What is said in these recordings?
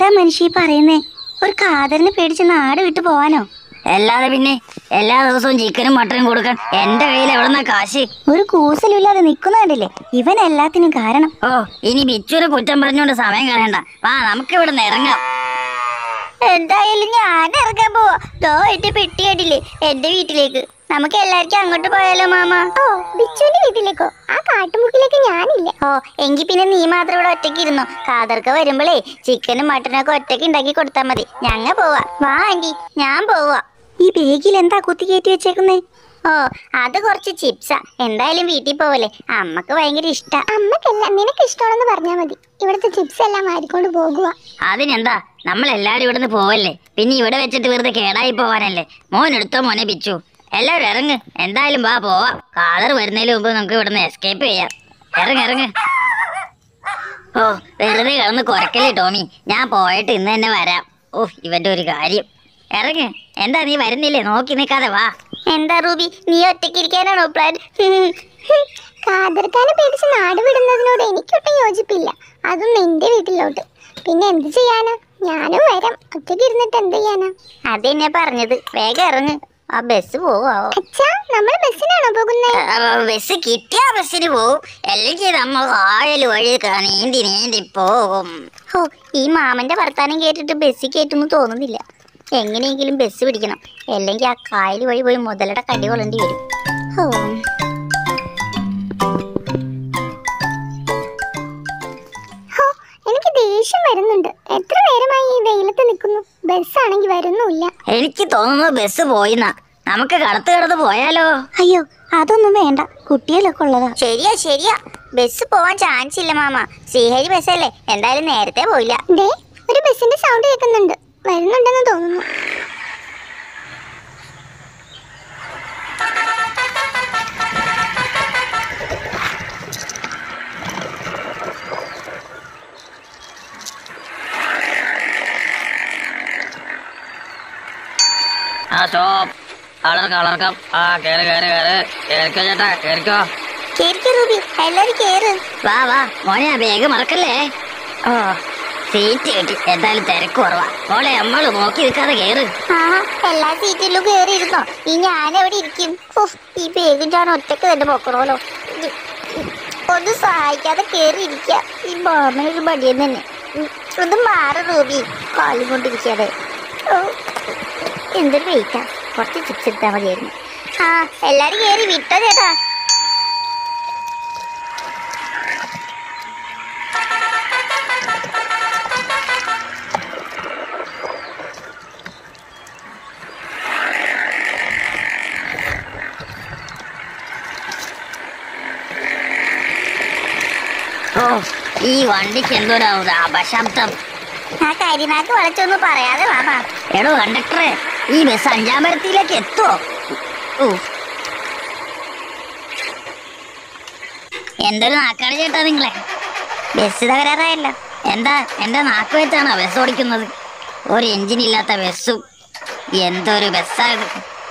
എന്താ മനുഷ്യ ഈ പറയുന്നേ ഒരു കാതറിനെ പേടിച്ച് നാട് വിട്ടു പോവാനോ അല്ലാതെ പിന്നെ എല്ലാ ദിവസവും ചിക്കനും മട്ടനും കൊടുക്കാൻ എന്റെ കയ്യിൽ എവിടുന്ന കാശ് ഒരു കൂസലില്ലാതെ നിക്കുന്ന കണ്ടില്ലേ ഇവൻ എല്ലാത്തിനും കാരണം ഓ ഇനി ബിച്ചുവിനെ കുറ്റം പറഞ്ഞുകൊണ്ട് സമയം കളയണ്ട വാ നമുക്ക് ഇവിടെ നിന്ന് ഇറങ്ങാം എന്തായാലും ഞാൻ ഇറങ്ങാൻ പോവാ ദോ എന്റെ പെട്ടി കണ്ടില്ലേ എന്റെ വീട്ടിലേക്ക് നമുക്ക് എല്ലാവർക്കും അങ്ങോട്ട് പോയാലോ മാമ ഓ ബിച്ചുവിന്റെ വീട്ടിലേക്കോ ആ കാട്ടുമുക്കിലേക്ക് ഞാനില്ല ഓ എങ്കിൽ പിന്നെ നീ മാത്രം ഇവിടെ ഒറ്റയ്ക്ക് ഇരുന്നോ കാതർക്ക് വരുമ്പോഴേ ചിക്കനും മട്ടനും ഒക്കെ ഒറ്റയ്ക്ക് ഉണ്ടാക്കി കൊടുത്താൽ മതി ഞങ്ങ പോവാ വാ ആന്റി ഞാൻ പോവാ ഈ ബേഗിൽ എന്താ കുത്തി കയറ്റി വെച്ചേക്കുന്നേ ഓ അത് കുറച്ച് ചിപ്സാ എന്തായാലും വീട്ടിൽ പോവല്ലേ അമ്മക്ക് ഭയങ്കര ഇഷ്ടാ അമ്മക്കല്ല നിനക്ക് ഇഷ്ടമാണെന്ന് പറഞ്ഞാൽ മതി ഇവിടുത്തെ ചിപ്സ് എല്ലാം മാറിക്കൊണ്ട് പോകുക അതിനെന്താ നമ്മൾ എല്ലാരും ഇവിടുന്ന് പോവല്ലേ പിന്നെ ഇവിടെ വെച്ചിട്ട് വെറുതെ കേടായി പോവാനല്ലേ മോൻ എടുത്തോ മോനെ പിച്ചു എല്ലാവരും ഇറങ്ങ് എന്തായാലും വാ പോവാം കാതർ വരുന്നതിന് മുമ്പ് നമുക്ക് ഇവിടുന്ന് എസ്കേപ്പ് ചെയ്യാം ഇറങ്ങ് ഇറങ്ങ് ഓ വെറുതെ കിടന്ന് കുറക്കല്ലേ ടോമി ഞാൻ പോയിട്ട് ഇന്ന് തന്നെ വരാം ഓ ഇവന്റെ ഒരു കാര്യം ഇറങ്ങ് എന്താ നീ വരുന്നില്ലേ നോക്കി നിൽക്കാതെ വാ എന്താ റൂബി നീ ഒറ്റയ്ക്ക് ഇരിക്കാനാണോ പ്ലാൻ കാതിർക്കാനെ പേടിച്ച് നാട് വിടുന്നതിനോട് എനിക്കൊട്ടും യോജിപ്പില്ല അതും നിന്റെ വീട്ടിലോട്ട് പിന്നെ എന്ത് ചെയ്യാനാ ഞാനും വരാം ഒറ്റയ്ക്ക് ഇരുന്നിട്ട് എന്ത് ചെയ്യാനാ അതെന്നെ പറഞ്ഞത് വേഗം ഇറങ്ങ് ആ ബസ് പോവാവോ അച്ഛാ നമ്മൾ ബസ്സിനാണോ പോകുന്നത് ബസ് കിട്ടിയ ബസ്സിന് പോവും അല്ലെങ്കിൽ നമ്മൾ കായൽ വഴി ക- നീന്തി നീന്തി പോകും ഓ ഈ മാമന്റെ വർത്താനം കേട്ടിട്ട് ബസ്സിൽ കയറ്റുന്നു തോന്നുന്നില്ല എങ്ങനെയെങ്കിലും ബസ് പിടിക്കണം അല്ലെങ്കിൽ ആ കായൽ വഴി പോയി മുതലയുടെ കടി കൊള്ളേണ്ടി വരും ഓ ഹോ, എനിക്ക് ദേഷ്യം വരുന്നുണ്ട് എത്ര നേരമായി ഈ വെയിലത്ത് നിൽക്കുന്നു ബസ്സാണെങ്കിൽ വരുന്നുമില്ല എനിക്ക് തോന്നുന്നു ബസ് പോയിന്നാ നമുക്ക് കടത്ത് കടന്ന് പോയാലോ അയ്യോ അതൊന്നും വേണ്ട കുട്ടികളൊക്കെ ഉള്ളതാ ശരിയാ ശരിയാ ബസ് പോവാൻ ചാൻസ് ഇല്ല മാമ ശ്രീഹരി ബസ്സല്ലേ എന്തായാലും നേരത്തെ പോയില്ല ഒരു ബസ്സിന്റെ സൗണ്ട് കേൾക്കുന്നുണ്ട് വരുന്നുണ്ടെന്ന് തോന്നുന്നു ആ സ്റ്റോപ്പ് അളർക്ക അളർക്കാം ആ കേറ് കേറ് കേറ് കേറിക്കോ ചേട്ടാ കേറിക്കോ കേറിക്കോ റൂബി എല്ലാരും കേറ് വാ വാ മോനെ ആ ബാഗ് മറക്കല്ലേ ഓ സീറ്റ് കിട്ടി എന്തായാലും തിരക്ക് കുറവാ മോളെ നമ്മള് നോക്കി നിൽക്കാതെ കേറ് ആ എല്ലാ സീറ്റിലും കേറി ഇരുന്നോ ഈ ഞാൻ എവിടെ ഇരിക്കും ഉഫ്, ഈ പേരും ഞാൻ ഒറ്റക്ക് തന്നെ പോക്കണമല്ലോ ഇത്, ഒന്ന് സഹായിക്കാതെ കേറി ഇരിക്ക ഈ മാമനൊരു മടിയൻ തന്നെ ഉം, ഒന്ന് മാറി റൂബി കാലും കൊണ്ടിരിക്കാതെ ഓ, എന്തൊരു വെയിറ്റാ കുറച്ച് ചിപ്സ് എടുത്താൽ മതിയായിരുന്നു ആ എല്ലാരും കേറി വിട്ടോ ചേട്ടാ ഓ ഈ വണ്ടിക്ക് എന്തോരാ ഒരു അപശബ്ദം ആ കരിനാക്ക് വളച്ചൊന്നും പറയാതെ മാമ എടോ കണ്ടക്ടറെ ഈ ബസ് അഞ്ചാം മരത്തിലേക്ക് എത്തുവോ ഓ എന്തൊരു നാക്കാണ് ചേട്ടാ നിങ്ങളെ ബസ് തകരാറായല്ലോ എന്താ എന്റെ നാക്ക് വെച്ചാണോ ബസ് ഓടിക്കുന്നത് ഒരു എഞ്ചിൻ ഇല്ലാത്ത ബസ്സും എന്തൊരു ബസ്സാ ഇത്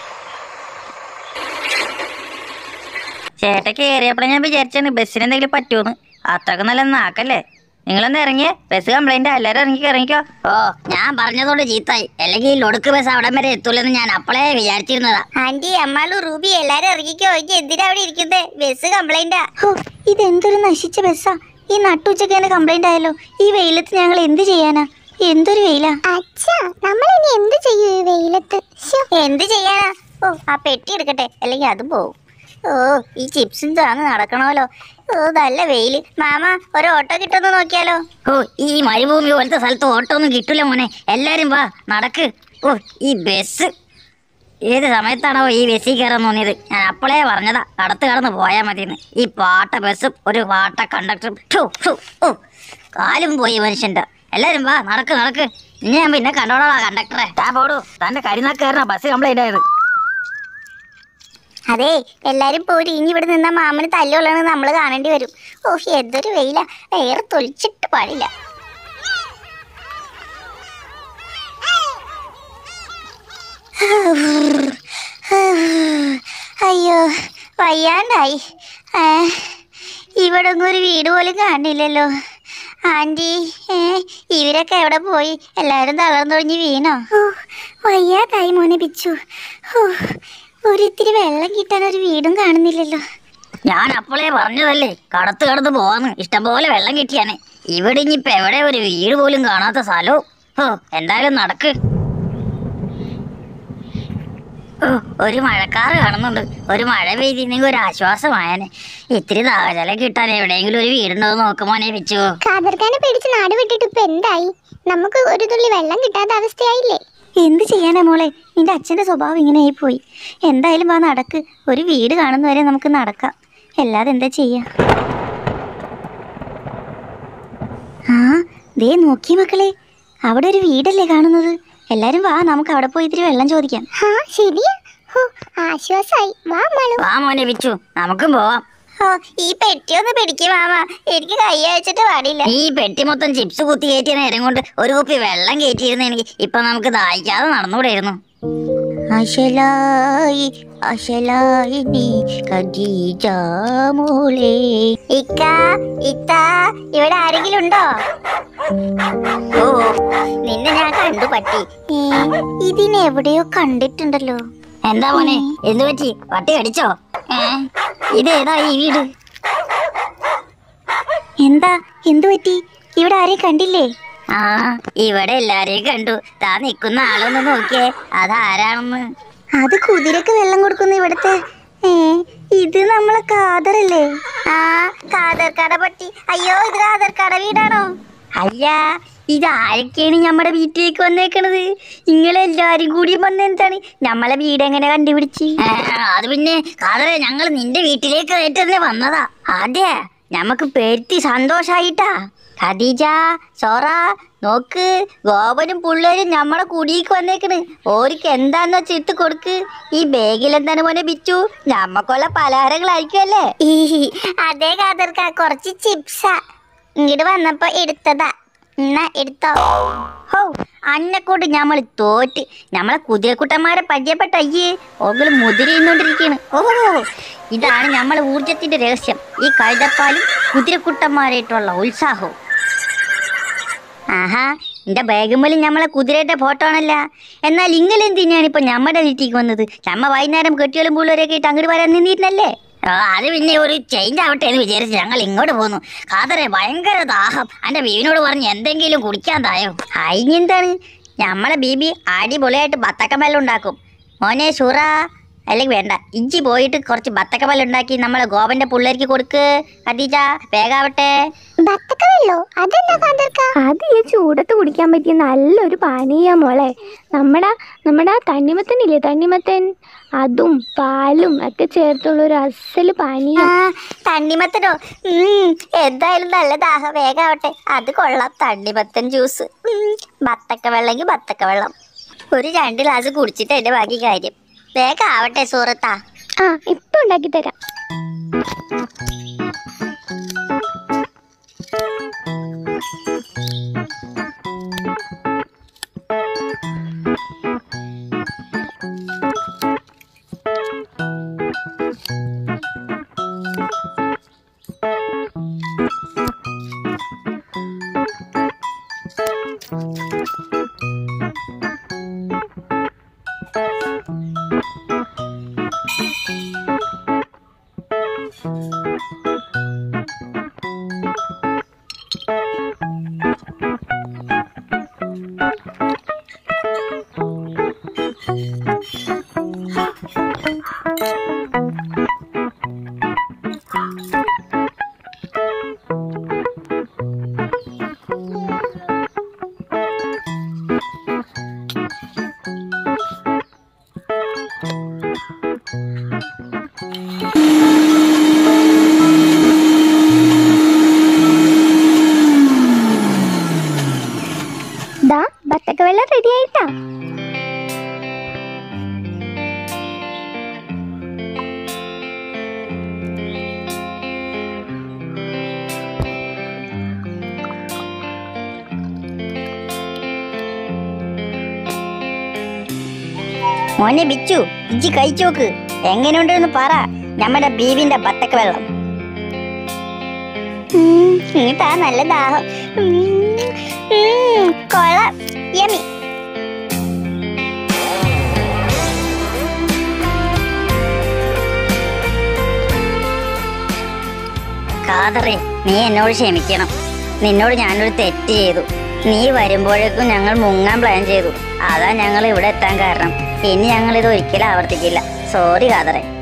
ചേട്ടക്ക് കയറിയപ്പോഴേ ഞാൻ വിചാരിച്ചാണ് ബസ്സിന് എന്തെങ്കിലും പറ്റുമെന്ന് അത്രക്ക് നല്ല നാക്കല്ലേ നിങ്ങളൊന്ന് ഇറങ്ങിയേ ബസ് കംപ്ലൈന്റ് എല്ലാരും ഇറങ്ങി ഇറങ്ങിക്കോ ഓ ഞാൻ പറഞ്ഞതോട് ചീത്തായി അല്ലെങ്കിൽ ഈ ലൊടുക്ക് ബസ് അവിടം വരെ എത്തൂലെന്ന് ഞാൻ അപ്പളേ വിചാരിച്ചിരുന്നതാ ആന്റി അമ്മാളു റൂബി എല്ലാരും ഇറങ്ങിക്കോ എനിക്ക് എന്തിനാ അവിടെ ഇരിക്കുന്നേ ബസ് കംപ്ലൈന്റാ ഇതെന്തൊരു നശിച്ച ബസ്സാ ഈ നട്ടുച്ചക്ക് തന്നെ കംപ്ലൈന്റ് ആയല്ലോ ഈ വെയിലത്ത് ഞങ്ങൾ എന്ത് ചെയ്യാനാ എന്തൊരു വെയിലാ അച്ഛാ നമ്മൾ ഇനി എന്ത് ചെയ്യൂ ഈ വെയിലത്ത് എന്ത് ചെയ്യാനാ ഓ ആ പെട്ടി എടുക്കട്ടെ അല്ലെങ്കിൽ അതും പോവും ഓ ഈ ചിപ്സും താന്ന് നടക്കണമല്ലോ ഓ നല്ല വെയില് മാമ ഒരു ഓട്ടോ കിട്ടുമെന്ന് നോക്കിയാലോ ഓ ഈ മരുഭൂമി പോലത്തെ സ്ഥലത്ത് ഓട്ടോ ഒന്നും കിട്ടൂല മോനെ എല്ലാരും വാ നടക്ക് ഓ ഈ ബസ് ഏത് സമയത്താണോ ഈ ബസ്സിൽ കയറാൻ തോന്നിയത് ഞാൻ അപ്പോളേ പറഞ്ഞതാ കടത്ത് കടന്ന് പോയാൽ മതിയെന്ന് ഈ പാട്ട ബസ്സും ഒരു പാട്ട കണ്ടക്ടറും ഠു, ഠു, ഓ കാലും പോയി മനുഷ്യന്റെ എല്ലാരും വാ നടക്ക് നടക്ക് ഇനി ഞാൻ പിന്നെ കണ്ടോളാ കണ്ടക്ടറെ ഞാൻ പോടൂ തന്റെ കരിനാക്കാരനാ ബസ് കംപ്ലൈന്റ് ആയത് അതെ എല്ലാരും പോരി ഇനി ഇവിടെ നിന്ന മാമന് തല്ലുള്ളതെന്ന് നമ്മൾ കാണേണ്ടി വരും ഓ എന്തൊരു വെയില ഏറെ തൊലിച്ചിട്ട് പാടില്ല അയ്യോ വയ്യാണ്ടായി ഏ, ഇവിടെ ഒന്നും ഒരു വീട് പോലും കാണില്ലല്ലോ ആൻറ്റി ഏ ഇവരൊക്കെ എവിടെ പോയി എല്ലാരും തളർന്നൊഴിഞ്ഞ് വീണോ ഓ വയ്യാതായി മോനെ പിച്ചു ഓ ഒരിത്തിരി വെള്ളം കിട്ടാൻ ഒരു വീടും കാണുന്നില്ലല്ലോ ഞാൻ അപ്പോളേ പറഞ്ഞതല്ലേ കടത്ത് കടന്ന് പോവാന്ന് ഇഷ്ടംപോലെ വെള്ളം കിട്ടിയാനെ ഇവിടെ ഇനിയിപ്പോ എവിടെ ഒരു വീട് പോലും കാണാത്ത സ്ഥലവും ഓ എന്തായാലും നടക്ക് ഓ ഒരു മഴക്കാറ് കാണുന്നുണ്ട് ഒരു മഴ പെയ്തിരുന്നെങ്കിൽ ഒരു ആശ്വാസമായനെ ഇത്തിരി ദാഹജലം കിട്ടാൻ എവിടെയെങ്കിലും ഒരു വീടുണ്ടോ എന്ന് നോക്കുമോനെ വെച്ചു കാതർക്കാനെ പേടിച്ച് നാട് വിട്ടിട്ട് ഇപ്പൊ എന്തായി നമുക്ക് ഒരു തുള്ളി വെള്ളം കിട്ടാത്ത അവസ്ഥയായില്ലേ എന്ത് ചെയ്യാനാ മോളെ നിന്റെ അച്ഛന്റെ സ്വഭാവം ഇങ്ങനെ ആയി പോയി എന്തായാലും വാ നടക്ക് ഒരു വീട് കാണുന്നവരെ നമുക്ക് നടക്കാം അല്ലാതെ എന്താ ചെയ്യാ ആ ദേ നോക്കി മക്കളെ അവിടെ ഒരു വീടല്ലേ കാണുന്നത് എല്ലാരും വാ നമുക്ക് അവിടെ പോയി ഇത്തിരി വെള്ളം ചോദിക്കാം ആ ശരിയാ ആശ്വാസായി വാ മാളു വാ മോനെ വെച്ചു നമുക്കും പോവാം ഓ ഈ പെട്ടി ഒന്ന് പിടിക്കും മാമ എനിക്ക് കൈ അയച്ചിട്ട് പാടില്ല ഈ പെട്ടി മൊത്തം ചിപ്സ് കുത്തി കയറ്റിയ നേരം കൊണ്ട് ഒരു കുപ്പി വെള്ളം കയറ്റിയിരുന്നെങ്കിൽ ഇപ്പൊ നമുക്ക് ദാഹിക്കാതെ നടന്നുകൂടായിരുന്നു അശലായി അശലായി നീ കദീജാമോളെ ഇക്ക ഇത്ത ഇവിടെ ആരെങ്കിലും ഉണ്ടോ ഓ നിന്നെ ഞാൻ കണ്ടു പറ്റി ഇതിനെവിടെയോ കണ്ടിട്ടുണ്ടല്ലോ എന്താ മോനെ എന്ത് പറ്റി പട്ടി കടിച്ചോ ഏ ഇതേതാ ഈ വീട് എന്താ എന്തു പറ്റി ഇവിടെ ആരെയും കണ്ടില്ലേ ആ ഇവിടെ എല്ലാരെയും കണ്ടു താ നിക്കുന്ന ആളൊന്ന് നോക്കിയേ അതാരാണെന്ന് അത് കുതിരക്ക് വെള്ളം കൊടുക്കുന്ന ഇവിടുത്തെ ഏ ഇത് നമ്മളെ കാതറല്ലേ ആ കാതർ കട പട്ടി അയ്യോ ഇത് കാതർ കട വീടാണോ അല്ല ഇത് ആരൊക്കെയാണ് നമ്മുടെ വീട്ടിലേക്ക് വന്നേക്കണത് നിങ്ങളെല്ലാരും കൂടി വന്നെന്താണ് നമ്മളെ വീട് എങ്ങനെ കണ്ടുപിടിച്ച് അത് പിന്നെ കാതറെ ഞങ്ങൾ നിന്റെ വീട്ടിലേക്ക് തന്നെ വന്നതാ അതെ ഞമ്മക്ക് പെരുത്തി സന്തോഷായിട്ടാ ഖദീജ സോറ നോക്ക് ഗോപനും പിള്ളേരും നമ്മളെ കുടിയേക്ക് വന്നേക്കണ് ഓർക്ക് എന്താന്ന് വെച്ച് ഇട്ട് കൊടുക്ക് ഈ ബാഗിൽ എന്താണ് മോനെ ബിച്ചു ഞമ്മക്കുള്ള പലഹാരങ്ങളായിരിക്കുമല്ലേ ഈ അതേ കാതർക്ക കുറച്ച് ചിപ്സാ ഇങ്ങോട്ട് വന്നപ്പോ എടുത്തതാ എന്നാ എടുത്തോ ഹോ അന്നെക്കൊണ്ട് ഞമ്മൾ തോറ്റ് നമ്മളെ കുതിരക്കുട്ടന്മാരെ പരിചയപ്പെട്ട അയ്യേ ഓകള് മുതിരിന്നുകൊണ്ടിരിക്കുകയാണ് ഓ ഇതാണ് നമ്മളെ ഊർജത്തിന്റെ രഹസ്യം ഈ കഴുതപ്പാലും കുതിരക്കുട്ടന്മാരായിട്ടുള്ള ഉത്സാഹവും ആഹാ എന്റെ ബാഗുമ്മൽ നമ്മളെ കുതിരയുടെ ഫോട്ടോ ആണല്ല എന്നാൽ ഇങ്ങളെന്തിനാണ് ഇപ്പൊ നമ്മുടെ വീട്ടിലേക്ക് വന്നത് നമ്മ വൈകുന്നേരം കെട്ടിയോളും പിള്ളേരൊക്കെ ഇട്ട് അങ്ങോട്ട് വരാൻ നിന്നിരുന്നല്ലേ ആ, അത് പിന്നെ ഒരു ചേഞ്ച് ആവട്ടെ എന്ന് വിചാരിച്ച് ഞങ്ങൾ ഇങ്ങോട്ട് പോന്നു കാതറെ ഭയങ്കര ദാഹം എന്റെ ബീവിനോട് പറഞ്ഞ് എന്തെങ്കിലും കുടിക്കാൻ തായോ അതിനെന്താണ് നമ്മളെ ബീബി അടിപൊളിയായിട്ട് ബത്തക്കമല്ല ഉണ്ടാക്കും മോനെ സുറ അല്ലെങ്കിൽ വേണ്ട ഇഞ്ചി പോയിട്ട് കുറച്ച് ബത്തക്കമല്ല ഉണ്ടാക്കി നമ്മളെ ഗോപന്റെ പിള്ളേർക്ക് കൊടുക്ക് ഖദീജ വേഗാവട്ടെ ബത്തക്ക വെള്ളോ അതെന്താ കാതർക്ക അത് ഈ ചൂടത്ത് കുടിക്കാൻ പറ്റിയ നല്ലൊരു പാനീയ മോളെ നമ്മുടെ നമ്മുടെ ആ തണ്ണിമത്തനില്ലേ തണ്ണിമത്തൻ അതും പാലും ഒക്കെ ചേർത്തുള്ള ഒരു അസല് പാനീയം ആ തണ്ണിമത്തനോ ഉം, എന്തായാലും നല്ല ദാഹം വേഗാവട്ടെ അത് കൊള്ളാം തണ്ണിമത്തൻ ജ്യൂസ് ഉം, ബത്തക്ക വെള്ളമെങ്കിൽ ബത്തക്ക വെള്ളം ഒരു രണ്ട് ഗ്ലാസ് കുടിച്ചിട്ട് എന്റെ ബാക്കി കാര്യം വേഗം ആവട്ടെ സൂറത്താ ആ ഇപ്പൊ ഉണ്ടാക്കി തരാം ദാ ബത്തക്ക വെള്ളം റെഡി ആയിട്ടാ മോനെ ബിച്ചു ഇജ്ജി കഴിച്ചോക്ക് എങ്ങനെയുണ്ടെന്ന് പറ നമ്മുടെ ബീവിന്റെ ബത്തക്ക വെള്ളം ഇങ്ങിട്ടാ നല്ല ദാഹം ഉം, കാതറേ നീ എന്നോട് ക്ഷമിക്കണം നിന്നോട് ഞാനൊരു തെറ്റ് ചെയ്തു നീ വരുമ്പോഴേക്കും ഞങ്ങൾ മുങ്ങാൻ പ്ലാൻ ചെയ്തു അതാ ഞങ്ങൾ ഇവിടെ എത്താൻ കാരണം ഇനി ഞങ്ങൾ ഇത് ഒരിക്കലും ആവർത്തിക്കില്ല സോറി കാതറേ